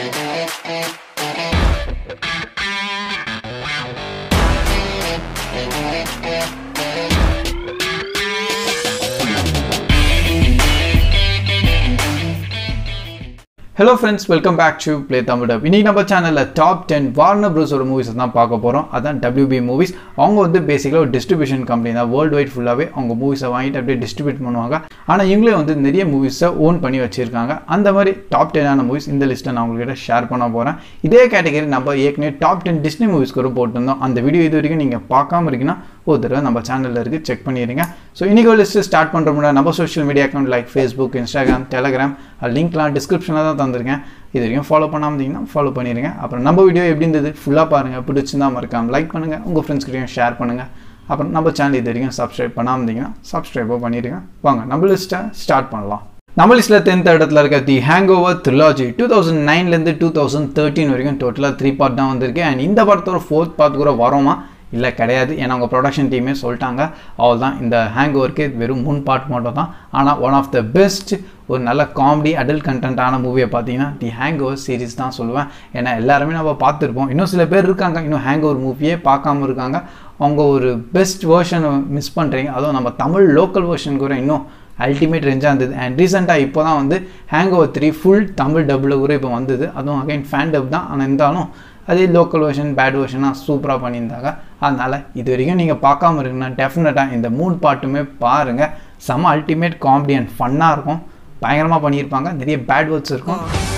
hello friends welcome back to play Tamil dub இன்னைக்கு நம்ம சேனலில் டாப் டென் வார்னர் ப்ரூஸோட மூவிஸ் தான் பார்க்க போகிறோம் அதான் WB மூவிஸ் அவங்க வந்து பேசிக்கலாக ஒரு டிஸ்ட்ரிபியூஷன் கம்பெனி தான் வேர்ல்டு வைட் ஃபுல்லாகவே அவங்க மூவிஸை வாங்கிட்டு அப்படியே டிஸ்ட்ரிபியூட் பண்ணுவாங்க ஆனால் இவங்களே வந்து நிறைய மூவிஸை ஓன் பண்ணி வச்சிருக்காங்க அந்த மாதிரி டாப் டென்னான மூவிஸ் இந்த லிஸ்ட்டை நான் உங்கள்கிட்ட ஷேர் பண்ண போகிறேன் இதே கேட்டகரி நம்ம ஏற்கனவே டாப் டென் டிஸ்னி மூவிஸ் கூட போட்டிருந்தோம் அந்த வீடியோ இது வரைக்கும் நீங்கள் பார்க்காம இருக்கீங்கன்னா ஒரு தடவை நம்ம சேனலில் இருக்குது செக் பண்ணிடுங்க ஸோ இன்றைக்கி ஒரு லிஸ்ட்டு ஸ்டார்ட் பண்ணுற முன்னாடி நம்ம social media account like Facebook Instagram Telegram லிங்க்லாம் டிஸ்கிரிப்ஷனில் தான் தந்திருக்கேன் இது வரைக்கும் ஃபாலோ பண்ணாமல் இருந்தீங்கன்னா ஃபாலோ பண்ணிடுங்க அப்புறம் நம்ம வீடியோ எப்படி இருந்தது ஃபுல்லாக பாருங்கள் பிடிச்சிருந்தா மறக்காம லைக் பண்ணுங்கள் உங்கள் ஃப்ரெண்ட்ஸ்கிட்டையும் ஷேர் பண்ணுங்கள் அப்புறம் நம்ம சேனல் இது வரைக்கும் சப்ஸ்கிரைப் பண்ணாமல் இருந்தீங்கன்னா சப்ஸ்கிரைபோ பண்ணிடுங்க வாங்க நம்ம லிஸ்ட்டை ஸ்டார்ட் பண்ணலாம் நம்ம லிஸ்ட்டில் டென்த் இடத்துல இருக்க the hangover trilogy two thousand நைன்லேருந்து டூ தௌசண்ட் தேர்ட்டின் வரைக்கும் டோட்டலாக த்ரீ பார்ட் தான் வந்திருக்கு அண்ட் இந்த படத்தோட ஃபோர்த் பார்ட் கூட வரோமா இல்லை கிடையாது ஏன்னா அவங்க ப்ரொடக்ஷன் டீமே சொல்லிட்டாங்க அவள் தான் இந்த ஹேங் ஓவருக்கு வெறும் மூணு பார்ட் மட்டும் தான் ஆனால் ஒன் ஆஃப் த பெஸ்ட் ஒரு நல்ல காமெடி அடல்ட் கண்டென்ட்டான மூவியை பார்த்தீங்கன்னா தி ஹேங் ஓவர் சீரிஸ் தான் சொல்லுவேன் ஏன்னா எல்லாருமே நம்ம பார்த்துருப்போம் இன்னும் சில பேர் இருக்காங்க இன்னும் ஹேங் ஓவர் மூவியே பார்க்காம இருக்காங்க அவங்க ஒரு பெஸ்ட் வேர்ஷனை மிஸ் பண்ணுறீங்க அதுவும் நம்ம தமிழ் லோக்கல் வேர்ஷன் கூட இன்னும் அல்டிமேட் ரேஞ்சாக இருந்தது அண்ட் ரீசெண்டாக இப்போ தான் வந்து hangover three full Tamil டப்பில் கூட இப்போ வந்தது அதுவும் அகைன் ஃபேன் டப் தான் ஆனால் இருந்தாலும் அதே லோக்கல் வெர்ஷன் பேட் வெர்ஷனாக சூப்பராக பண்ணியிருந்தாங்க அதனால் இது வரைக்கும் நீங்கள் பார்க்காம இருக்குன்னா டெஃபினட்டாக இந்த மூணு பாட்டுமே பாருங்கள் செம அல்டிமேட் காமெடி அண்ட் ஃபன்னாக இருக்கும் பயங்கரமாக பண்ணியிருப்பாங்க நிறைய பேட் வேர்ட்ஸ் இருக்கும்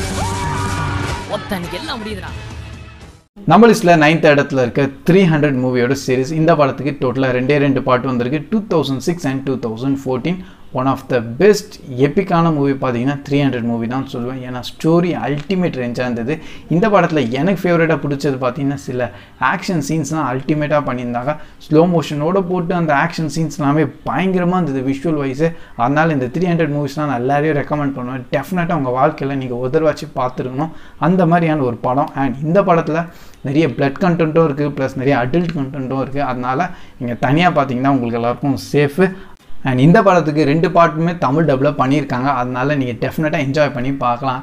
ஒத்தனுக்கு எல்லாம் முடியுதுடா நம்ம லிஸ்ட்டில் நைன்த் இடத்துல இருக்க த்ரீ ஹண்ட்ரட் மூவியோட சீரிஸ் இந்த படத்துக்கு டோட்டலாக ரெண்டே ரெண்டு பாட்டு வந்திருக்கு two thousand six and two thousand fourteen one of the best எப்பிக்கான மூவி பார்த்தீங்கன்னா த்ரீ ஹண்ட்ரட் மூவி தான் சொல்லுவேன் ஏன்னா ஸ்டோரி அல்டிமேட் ரேஞ்சாக இருந்தது இந்த படத்தில் எனக்கு ஃபேவரட்டாக பிடிச்சது பார்த்தீங்கன்னா சில ஆக்ஷன் சீன்ஸ்லாம் அல்டிமேட்டாக பண்ணியிருந்தாங்க ஸ்லோ மோஷனோட போட்டு அந்த ஆக்ஷன் சீன்ஸ் எல்லாமே பயங்கரமாக இருந்தது விஷுவல் வைஸு அதனால் இந்த த்ரீ ஹண்ட்ரட் மூவிஸ்லாம் நான் எல்லாரையும் ரெக்கமெண்ட் பண்ணுவேன் டெஃபினட்டாக உங்கள் வாழ்க்கையில் நீங்கள் உதர்வாச்சு பார்த்துருக்கணும் அந்த மாதிரியான ஒரு படம் அண்ட் இந்த படத்தில் நிறைய பிளட் கண்டென்ட்டும் இருக்குது ப்ளஸ் நிறைய அடல்ட் கண்டென்ட்டும் இருக்குது அதனால் நீங்கள் தனியாக பார்த்தீங்கன்னா உங்களுக்கு எல்லாருக்கும் சேஃபு அண்ட் இந்த படத்துக்கு ரெண்டு பாட்டுமே தமிழ் டப்பில் பண்ணியிருக்காங்க அதனால நீங்கள் டெஃபினட்டாக என்ஜாய் பண்ணி பார்க்கலாம்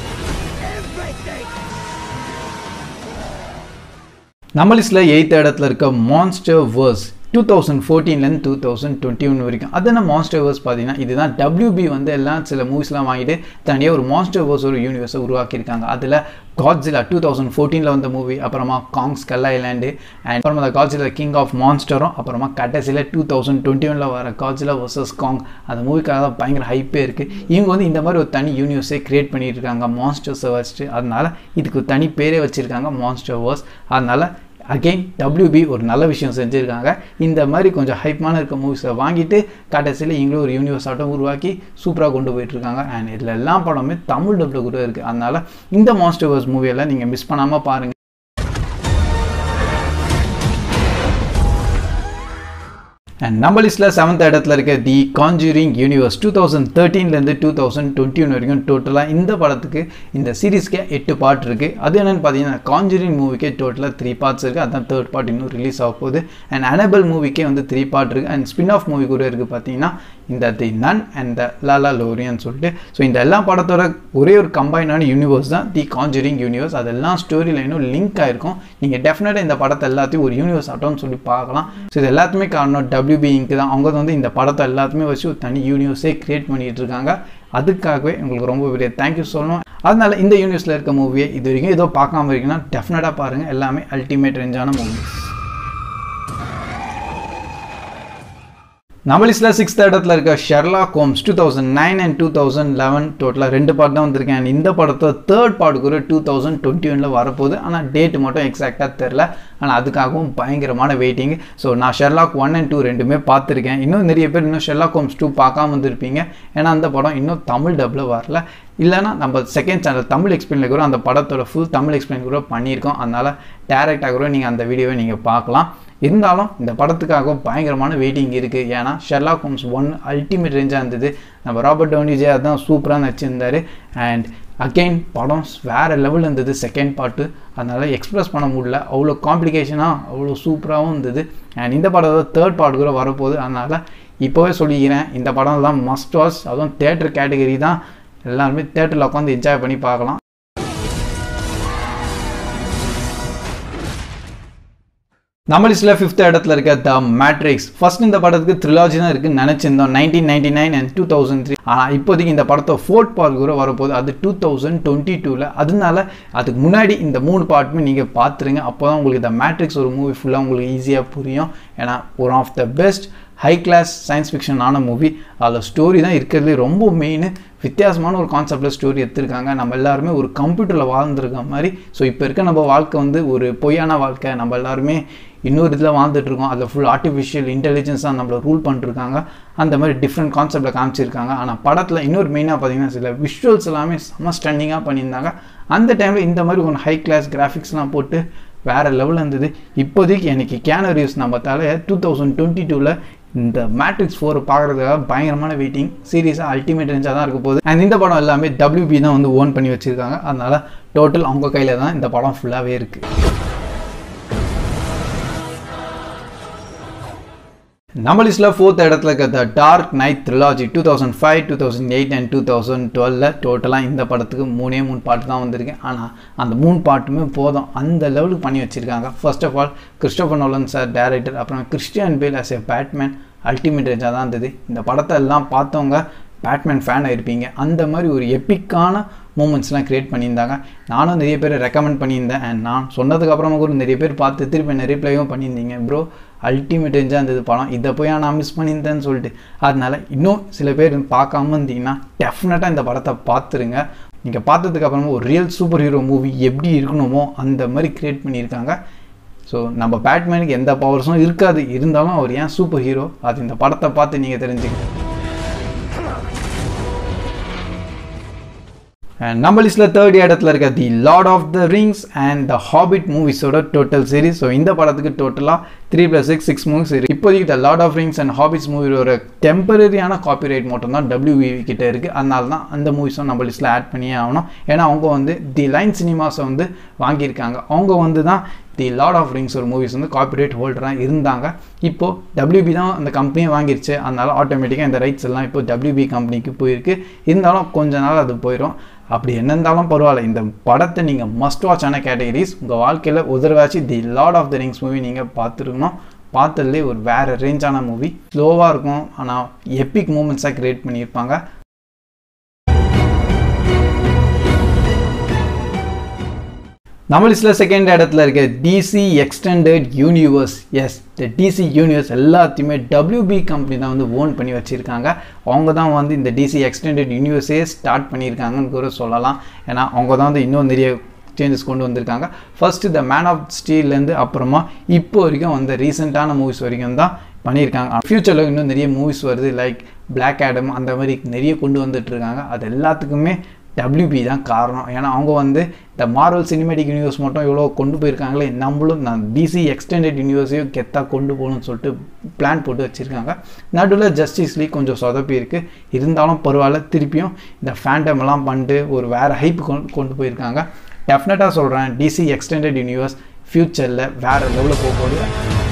நம்ம லிஸ்ட்டில் எயித் இடத்துல இருக்க மான்ஸ்டர் வேர்ஸ் டூ தௌசண்ட் ஃபோர்டீன்லேருந்து டூ தௌசண்ட் டுவெண்ட்டி ஒன் வரைக்கும் அது என்ன மான்ஸ்டர் வேர்ஸ் பார்த்தீங்கன்னா இதுதான் டபிள்யூபி வந்து எல்லாம் சில மூவிஸ்லாம் வாங்கிட்டு தனியாக ஒரு மான்ஸ்டர் வேர்ஸ் ஒரு யூனிவர்ஸை உருவாக்கியிருக்காங்க அதில் காட்ஸிலா டூ தௌசண்ட் ஃபோர்டீனில் வந்த மூவி அப்புறமா காங்ஸ் கல்லா ஐலாண்டு அண்ட் அப்புறமா காட்ஸிலா கிங் ஆஃப் மான்ஸ்டரும் அப்புறமா கடைசியில் டூ தௌசண்ட் டுவெண்ட்டி ஒனில் வர காட்ஸிலா வர்சஸ் காங் அந்த மூவிக்காக தான் பயங்கர ஹைப்பே இருக்குது இவங்க வந்து இந்த மாதிரி ஒரு தனி யூனிவர்ஸே கிரியேட் பண்ணிட்டு இருக்காங்க மான்ஸ்டர்ஸை வச்சுட்டு அதனால இதுக்கு ஒரு தனி பேரே வச்சுருக்காங்க மான்ஸ்டர் வேர்ஸ் அதனால் அகெயின் டபிள்யூபி ஒரு நல்ல விஷயம் செஞ்சுருக்காங்க இந்த மாதிரி கொஞ்சம் ஹைப்பான இருக்க மூவிஸை வாங்கிட்டு கடைசியில் இவங்களும் ஒரு யூனிவர்ஸ் ஆட்டம் உருவாக்கி சூப்பராக கொண்டு போயிட்டுருக்காங்க அண்ட் இதில் எல்லா படமே தமிழ் டப்பில் கூட இருக்குது அதனால் இந்த மாஸ்டர்வர்ஸ் மூவியெல்லாம் நீங்கள் மிஸ் பண்ணாமல் பாருங்கள் அண்ட் நம்ம லிஸ்ட்டில் செவன்த் இடத்துல இருக்க the conjuring universe two thousand தேர்ட்டீன்லேருந்து டூ தௌசண்ட் டுவெண்ட்டி ஒன் வரைக்கும் டோட்டலாக இந்த படத்துக்கு இந்த சீரீஸ்க்கே எட்டு பார்ட் இருக்குது அது என்னென்னு பார்த்தீங்கன்னா கான்ஜூரிங் மூவிக்கே டோட்டலாக த்ரீ பார்ட்ஸ் இருக்குது அதான் தேர்ட் பார்ட் இன்னும் ரிலீஸ் ஆக போகுது அண்ட் அனபல் மூவிக்கே வந்து த்ரீ பார்ட் இருக்குது அண்ட் ஸ்பின் ஆஃப் மூவி கூட இருக்குது பார்த்தீங்கன்னா இந்த தி நன் அண்ட் த லாலா லோரியான்னு சொல்லிட்டு ஸோ இந்த எல்லா படத்தோட ஒரே ஒரு கம்பைனான யூனிவர்ஸ் தான் தி கான்ஜூரிங் யூனிவர்ஸ் அதெல்லாம் ஸ்டோரி லைனும் லிங்க் ஆயிருக்கும் நீங்கள் டெஃபினட்டாக இந்த படத்தை எல்லாத்தையும் ஒரு யூனிவர்ஸ் ஆட்டோன்னு சொல்லி பார்க்கலாம் ஸோ இது எல்லாத்துமே காரணம் டபிள்யூபி இங்கு தான் அவங்க வந்து இந்த படத்தை எல்லாத்துமே வச்சு ஒரு தனி யூனிவர்ஸே கிரியேட் பண்ணிட்டு இருக்காங்க அதுக்காகவே உங்களுக்கு ரொம்ப பெரிய தேங்க்யூ சொல்லணும் அதனால இந்த யூனிவர்ஸில் இருக்க மூவியை இது வரைக்கும் ஏதோ பார்க்காம இருக்கீங்கன்னா டெஃபினட்டாக பாருங்கள் எல்லாமே அல்டிமேட் ரேஞ்சான மூவிஸ் நம்ம லிஸ்ட்டில் சிக்ஸ்த் இடத்துல இருக்க Sherlock Holmes two thousand nine and two thousand eleven டோட்டலாக ரெண்டு பார்ட் தான் வந்திருக்கேன் அண்ட் இந்த படத்தை தேர்ட் பார்ட் கூட டூ தௌசண்ட் டுவெண்ட்டி ஒனில் வரப்போகுது ஆனால் டேட் மட்டும் எக்ஸாக்டாக தெரில ஆனால் அதுக்காகவும் பயங்கரமான வெயிட்டிங் ஸோ நான் ஷெர்லாக் ஒன் அண்ட் டூ ரெண்டுமே பார்த்துருக்கேன் இன்னும் நிறைய பேர் இன்னும் ஷெர்லாக் ஹோம்ஸ் டூ பார்க்காம வந்திருப்பீங்க ஏன்னா அந்த படம் இன்னும் தமிழ் டப்பில் வரல இல்லைனா நம்ம செகண்ட் சேனல் தமிழ் எக்ஸ்பிளைனில் கூட அந்த படத்தோட ஃபுல் தமிழ் எக்ஸ்பிளைன் கூட பண்ணியிருக்கோம் அதனால் டேரெக்டாக கூட நீங்கள் அந்த வீடியோவை நீங்கள் பார்க்கலாம் இருந்தாலும் இந்த படத்துக்காக பயங்கரமான வெயிட்டிங் இருக்குது ஏன்னா ஷெர்லாக் ஹோம்ஸ் ஒன் அல்டிமேட் ரேஞ்சாக இருந்தது நம்ம ராபர்ட் டோனி ஜே அதான் சூப்பராக நடிச்சிருந்தார் அண்ட் அகெயின் படம் வேறு லெவலில் இருந்தது செகண்ட் பார்ட்டு அதனால் எக்ஸ்ப்ரெஸ் பண்ண முடியல அவ்வளோ காம்ப்ளிகேஷனாக அவ்வளோ சூப்பராகவும் இருந்தது அண்ட் இந்த படத்தோட தேர்ட் பார்ட் கூட வரப்போகுது அதனால் இப்போவே சொல்லிக்கிறேன் இந்த படம் தான் மஸ்ட் வாட்ச் அதுவும் தேட்டர் கேட்டகரி தான் எல்லாருமே தேட்டரில் உட்காந்து என்ஜாய் பண்ணி பார்க்கலாம் நம்ம லிஸ்ட்டில் ஃபிஃப்த் இடத்துல இருக்க த மேட்ரிக்ஸ் ஃபர்ஸ்ட் இந்த படத்துக்கு த்ரிலாஜி தான் இருக்குன்னு நினச்சிருந்தோம் nineteen ninety nine and two thousand three ஆனால் இப்போதைக்கு இந்த படத்தை ஃபோர்த் பார்ட் கூட வரப்போகுது அது டூ தௌசண்ட் டுவெண்ட்டி டூவில் அதனால அதுக்கு முன்னாடி இந்த மூணு பார்ட்டுமே நீங்கள் பார்த்துருங்க அப்போ தான் உங்களுக்கு இந்த மேட்ரிக்ஸ் ஒரு மூவி ஃபுல்லாக உங்களுக்கு ஈஸியாக புரியும் ஏன்னா one of the best high class science fiction ஆன மூவி அதில் ஸ்டோரி தான் இருக்கிறதுலே ரொம்ப மெயின் வித்தியாசமான ஒரு கான்செப்டில் ஸ்டோரி எடுத்திருக்காங்க நம்ம எல்லாருமே ஒரு கம்ப்யூட்டரில் வாழ்ந்துருக்க மாதிரி ஸோ இப்போ இருக்க நம்ம வாழ்க்கை வந்து ஒரு பொய்யான வாழ்க்கை நம்ம எல்லாருமே இன்னொரு இதில் வாழ்ந்துட்டுருக்கோம் அதில் ஃபுல் ஆர்டிஃபிஷியல் இன்டெலிஜென்ஸ் தான் நம்மளை ரூல் பண்ணிருக்காங்க அந்த மாதிரி டிஃப்ரெண்ட் கான்செப்டில் காமிச்சிருக்காங்க ஆனால் படத்தில் இன்னொரு மெயினாக பார்த்தீங்கன்னா சில விஷுவல்ஸ் எல்லாமே செம்ம ஸ்டண்டிங்காக பண்ணியிருந்தாங்க அந்த டைமில் இந்த மாதிரி ஒரு ஹை கிளாஸ் கிராஃபிக்ஸ்லாம் போட்டு வேறு லெவலில் இருந்தது இப்போதைக்கு எனக்கு கேன ரிவ்யூஸ் நம்ம தலை டூ தௌசண்ட் டுவெண்ட்டி டூவில் இந்த மேட்ரிக்ஸ் ஃபோர் பார்க்குறதுக்காக பயங்கரமான வெயிட்டிங் சீரியஸாக அல்டிமேட் ரேஞ்சாக தான் இருக்க போகுது அண்ட் இந்த படம் எல்லாமே டபிள்யூபி தான் வந்து ஓன் பண்ணி வச்சுருக்காங்க அதனால் டோட்டல் அவங்க கையில் தான் இந்த படம் ஃபுல்லாகவே இருக்குது நம்ம லிஸ்ட்டில் ஃபோர்த் இடத்துல இருக்க the dark knight trilogy two thousand five two thousand eight and two thousand டுவெலில் டோட்டலாக இந்த படத்துக்கு மூணே மூணு பாட்டு தான் வந்திருக்கு ஆனால் அந்த மூணு பாட்டுமே போதும் அந்த லெவலுக்கு பண்ணி வச்சுருக்காங்க first of all Christopher Nolan sir director அப்புறம் Christian Bale as a Batman ultimate ரேஞ்சாக தான் இருந்தது இந்த படத்தை எல்லாம் பார்த்தவங்க பேட்மேன் ஃபேன் ஆயிருப்பீங்க அந்த மாதிரி ஒரு எப்பிக்கான மூமெண்ட்ஸ்லாம் க்ரியேட் பண்ணியிருந்தாங்க நானும் நிறைய பேர் ரெக்கமெண்ட் பண்ணியிருந்தேன் அண்ட் நான் சொன்னதுக்கப்புறமா கூட நிறைய பேர் பார்த்து திருப்பி நிறைய ரிப்ளையும் பண்ணியிருந்தீங்க ப்ரோ அல்டிமேட் ரேஞ்சாக இருந்தது படம் இதை போய் நான் மிஸ் பண்ணியிருந்தேன்னு சொல்லிட்டு அதனால இன்னும் சில பேர் பார்க்காம இருந்தீங்கன்னா டெஃபினட்டாக இந்த படத்தை பார்த்துருங்க நீங்கள் பார்த்ததுக்கு அப்புறமா ஒரு ரியல் சூப்பர் ஹீரோ மூவி எப்படி இருக்கணுமோ அந்த மாதிரி க்ரியேட் பண்ணியிருக்காங்க ஸோ நம்ம பேட்மேனுக்கு எந்த பவர்ஸும் இருக்காது இருந்தாலும் அவர் ஏன் சூப்பர் ஹீரோ அது இந்த படத்தை பார்த்து நீங்கள் தெரிஞ்சுக்கணும் நம்ம லிஸ்ட்டில் தேர்ட் இடத்துல இருக்க the lord of the rings and the hobbit மூவிஸோட டோட்டல் சீரிஸ் ஸோ இந்த படத்துக்கு டோட்டலாக three plus six six movies இருக்கு இப்போதைக்கு the lord of rings and hobbits மூவியோட டெம்பரரியான காப்பிரைட் மட்டும் தான் டபிள்யூவி கிட்ட இருக்குது அதனால தான் அந்த மூவிஸும் நம்ம லிஸ்ட்டில் ஆட் பண்ணியே ஆகணும் ஏன்னா அவங்க வந்து தி லைன் சினிமாஸை வந்து வாங்கியிருக்காங்க அவங்க வந்து தான் தி லார்ட் ஆஃப் ரிங்ஸ் ஒரு மூவிஸ் வந்து காப்பிரைட் ஹோல்டராக இருந்தாங்க இப்போது டபிள்யூபி தான் அந்த கம்பெனியை வாங்கிருச்சு அதனால ஆட்டோமேட்டிக்காக இந்த ரைட்ஸ் எல்லாம் இப்போ டபிள்யூபி கம்பெனிக்கு போயிருக்கு இருந்தாலும் கொஞ்ச நாள் அது போயிடும் அப்படி என்ன இருந்தாலும் பரவாயில்ல இந்த படத்தை நீங்கள் மஸ்ட் வாட்சான கேட்டகரிஸ் உங்கள் வாழ்க்கையில் உதரவாச்சு the lord of the rings movie நீங்கள் பார்த்துருக்கணும் பார்த்ததுலே ஒரு வேறு ரேஞ்சான மூவி ஸ்லோவாக இருக்கும் ஆனால் எப்பிக் மூமெண்ட்ஸாக க்ரியேட் பண்ணியிருப்பாங்க நம்ம லிஸ்ட்டில் செகண்ட் இடத்துல இருக்க டிசி எக்ஸ்டெண்டட் யூனிவர்ஸ் எஸ் இந்த டிசி யூனிவர்ஸ் எல்லாத்தையுமே டபிள்யூபி கம்பெனி தான் வந்து ஓன் பண்ணி வச்சுருக்காங்க அவங்க தான் வந்து இந்த டிசி எக்ஸ்டெண்டட் யூனிவர்ஸே ஸ்டார்ட் பண்ணியிருக்காங்கன்னு கூட சொல்லலாம் ஏன்னா அவங்க தான் வந்து இன்னும் நிறைய சேஞ்சஸ் கொண்டு வந்திருக்காங்க ஃபர்ஸ்ட் த மேன் ஆஃப் ஸ்டீல்லேருந்து அப்புறமா இப்போ வரைக்கும் வந்த ரீசெண்டான மூவிஸ் வரைக்கும் தான் பண்ணியிருக்காங்க ஃப்யூச்சரில் இன்னும் நிறைய மூவிஸ் வருது லைக் பிளாக் ஆடம் அந்த மாதிரி நிறைய கொண்டு வந்துட்டு இருக்காங்க அது எல்லாத்துக்குமே டபிள்யூபி தான் காரணம் ஏன்னா அவங்க வந்து இந்த மார்வல் சினிமேட்டிக் யூனிவர்ஸ் மட்டும் இவ்வளோ கொண்டு போயிருக்காங்களே நம்மளும் நான் டிசி எக்ஸ்டெண்டட் யூனிவர்ஸையும் கெத்தாக கொண்டு போகணும்னு சொல்லிட்டு பிளான் போட்டு வச்சுருக்காங்க நடுவில் ஜஸ்டிஸ் லீக் கொஞ்சம் சொதப்பி இருக்குது இருந்தாலும் பரவாயில்ல திருப்பியும் இந்த ஃபேண்டம் எல்லாம் பண்ணிட்டு ஒரு வேறு ஹைப் கொண்டு போயிருக்காங்க டெஃபினட்டாக சொல்கிறேன் டிசி எக்ஸ்டெண்டட் யூனிவர்ஸ் ஃப்யூச்சரில் வேறு லெவலில் போக போகுது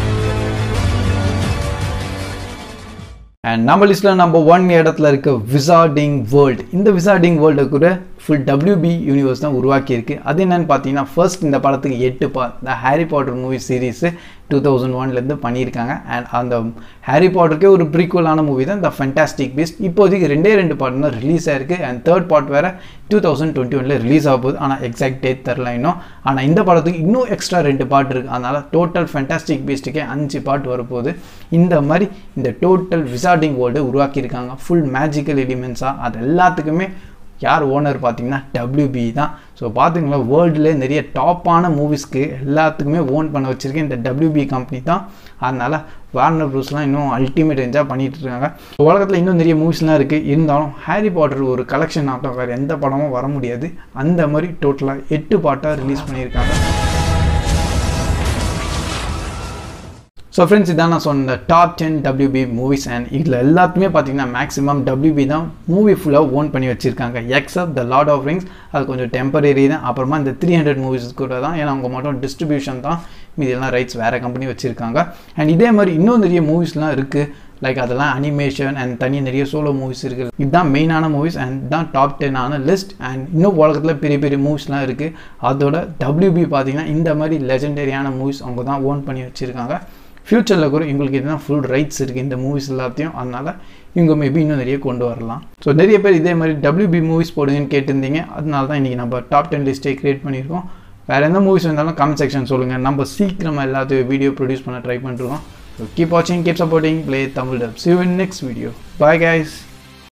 அண்ட் நம்ம லிஸ்ட்டில் நம்பர் ஒன் இடத்துல இருக்க விசார்டிங் வேர்ல்டு இந்த விசார்டிங் வேர்ல்டை கூட ஃபுல் டபிள்யூபி யூனிவர்ஸ் தான் உருவாக்கியிருக்கு அது என்னென்னு பார்த்தீங்கன்னா ஃபர்ஸ்ட் இந்த படத்துக்கு எட்டு பார்ட் இந்த Harry Potter movie series two thousand ஒன்லேருந்து பண்ணியிருக்காங்க அண்ட் அந்த ஹாரி பாட்டருக்கே ஒரு ப்ரீக்குவலான மூவி தான் இந்த ஃபென்டாஸ்டிக் பீஸ்ட் இப்போதைக்கு ரெண்டே ரெண்டு பார்ட் தான் ரிலீஸ் ஆயிருக்கு அண்ட் தேர்ட் பார்ட் வேறு டூ தௌசண்ட் டுவெண்ட்டி ஒனில் ரிலீஸ் ஆக போகுது ஆனால் எக்ஸாக்ட் டேட் தரல இன்னும் ஆனால் இந்த படத்துக்கு இன்னும் எக்ஸ்ட்ரா ரெண்டு பார்ட் இருக்குது அதனால் டோட்டல் ஃபென்டாஸ்டிக் பீஸ்ட்டுக்கே அஞ்சு பார்ட் வரப்போகுது இந்த மாதிரி இந்த டோட்டல் விசார்டிங் வேர்ல்டு உருவாக்கியிருக்காங்க ஃபுல் மேஜிக்கல் எலிமெண்ட்ஸாக அது எல்லாத்துக்குமே யார் ஓனர் பார்த்தீங்கன்னா டபிள்யூபி தான் ஸோ பார்த்தீங்களா வேர்ல்டுலே நிறைய டாப்பான மூவிஸ்க்கு எல்லாத்துக்குமே ஓன் பண்ண வச்சுருக்கேன் இந்த டபிள்யூபி கம்பெனி தான் அதனால் வார்னர் ப்ரூஸ்லாம் இன்னும் அல்டிமேட் என்ஜாய் பண்ணிட்டு இருக்காங்க உலகத்தில் இன்னும் நிறைய மூவிஸ்லாம் இருக்குது இருந்தாலும் ஹாரி பாட்டர் ஒரு கலெக்ஷன் ஆட்டம் வேறு எந்த படமும் வர முடியாது அந்த மாதிரி டோட்டலாக எட்டு பாட்டாக ரிலீஸ் பண்ணியிருக்காங்க ஸோ ஃப்ரெண்ட்ஸ் இதான் நான் சொன்ன top ten WB movies and இதில் எல்லாத்துமே பார்த்தீங்கன்னா மேக்ஸிமம் டபிள்யூபி தான் மூவி ஃபுல்லாக ஓன் பண்ணி வச்சிருக்காங்க except the lord of rings அது கொஞ்சம் டெம்பரரி தான் அப்புறமா இந்த த்ரீ ஹண்ட்ரட் மூவிஸ் கூட தான் ஏன்னா அவங்க மட்டும் டிஸ்ட்ரிபியூஷன் தான் மீதி எல்லாம் ரைட்ஸ் வேறு கம்பெனி வச்சுருக்காங்க அண்ட் இதே மாதிரி இன்னும் நிறைய மூவிஸ்லாம் இருக்குது லைக் அதெல்லாம் அனிமேஷன் அண்ட் தனி நிறைய சோலோ மூவிஸ் இருக்குது இதுதான் மெயினான மூவிஸ் அண்ட் தான் டாப் டென் ஆன லிஸ்ட் அண்ட் இன்னும் உலகத்தில் பெரிய பெரிய மூவிஸ்லாம் இருக்குது அதோட டபிள்யூபி பார்த்தீங்கன்னா இந்த மாதிரி லெஜெண்டரியான மூவிஸ் அவங்க தான் ஓன் பண்ணி வச்சுருக்காங்க ஃப்யூச்சரில் கூட இவங்களுக்கு இதுதான் ஃபுல் ரைட்ஸ் இருக்குது இந்த மூவிஸ் எல்லாத்தையும் அதனால் இவங்க மேபி இன்னும் நிறைய கொண்டு வரலாம் ஸோ நிறைய பேர் இதே மாதிரி டபிள்யூபி மூவிஸ் போடுங்கன்னு கேட்டிருந்தீங்க அதனால தான் இன்றைக்கி நம்ம டாப் டென் லிஸ்ட்டே க்ரியேட் பண்ணியிருக்கோம் வேறு எந்த மூவிஸ் இருந்தாலும் கமெண்ட் செக்ஷன் சொல்லுங்கள் நம்ம சீக்கிரமாக எல்லாத்தையும் வீடியோ ப்ரொடியூஸ் பண்ண ட்ரை பண்ணிருக்கோம் ஸோ கீப் வாட்சிங் keep supporting play Tamil dub see you in next video bye guys